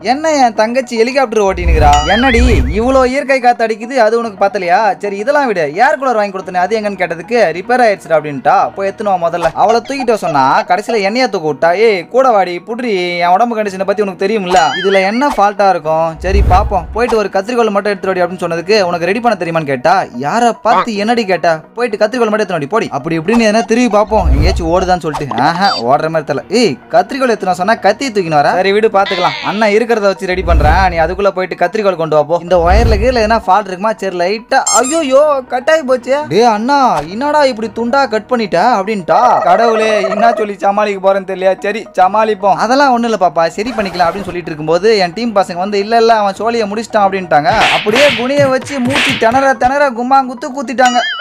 என்ன என் தங்கச்சி ஹெலிகாப்டர் ஓட்டினுக்கிறா என்னடி இவ்வளோ இயற்கை காத்து அடிக்குது அது உனக்கு பத்தலையா சரி இதெல்லாம் விடு ஏர் கூலர் வாங்கி கொடுத்தனே அது எங்கன்னு கேட்டதுக்கு ரிப்பேர் ஆயிடுச்சுடா அப்படின்ட்டா போய் எத்துனுவா முதல்ல அவளை தூக்கிட்டு வா சொன்னா கடைசியில எண்ணெயை தூக்க விட்டா ஏய் கூட வாடி புட்ரி என் உடம்பு கண்டிஷனை பத்தி உனக்கு தெரியும்ல இதுல என்ன ஃபால்ட்டா இருக்கும் சரி பாப்போம் போயிட்டு ஒரு கத்திரிக்கோல் மட்டும் எடுத்து வாடி அப்படின்னு சொன்னதுக்கு உனக்கு ரெடி பண்ண தெரியுமான்னு கேட்டா யார பார்த்து என்னடி கேட்டா போயிட்டு கத்திரிக்கோல் மட்டும் எடுத்து வாடி போடி அப்படி இப்படின்னு எதனா திரும்பி பார்ப்போம் எங்கேயாச்சும் ஓடுதான்னு சொல்லிட்டு ஆஹா ஓடுற மாதிரி தெரியல ஏய் கத்திரிக்கோல் எடுத்துனா சொன்னா கத்தி தூக்கின்னு வர சரி வீடு பாத்துக்கலாம் அண்ணா இருக்கிறத வச்சு ரெடி பண்றேன் நீ அதுக்குள்ள போயிட்டு கத்திரிக்கோல் கொண்டு வா போ இந்த ஒயர்ல கீழ எதனா ஃபால்ட் இருக்குமா சரி லைட்டா ஐயோ கட் ஆகி போச்சு டேய் அண்ணா என்னடா இப்படி துண்டா கட் பண்ணிட்ட அப்படின்ட்டா கடவுளே என்ன சொல்லி சமாளிக்க போறேன்னு தெரியல சரி சமாளிப்போம் அதெல்லாம் ஒண்ணும் இல்ல பாப்பா சரி பண்ணிக்கலாம் அப்படின்னு சொல்லிட்டு இருக்கும்போது என் டீம் பசங்க வந்து இல்ல இல்ல அவன் சோழியை முடிச்சிட்டான் அப்படின்ட்டாங்க அப்படியே குனிய வச்சு மூச்சு திணற திணற கும்மா குத்து குத்திட்டாங்க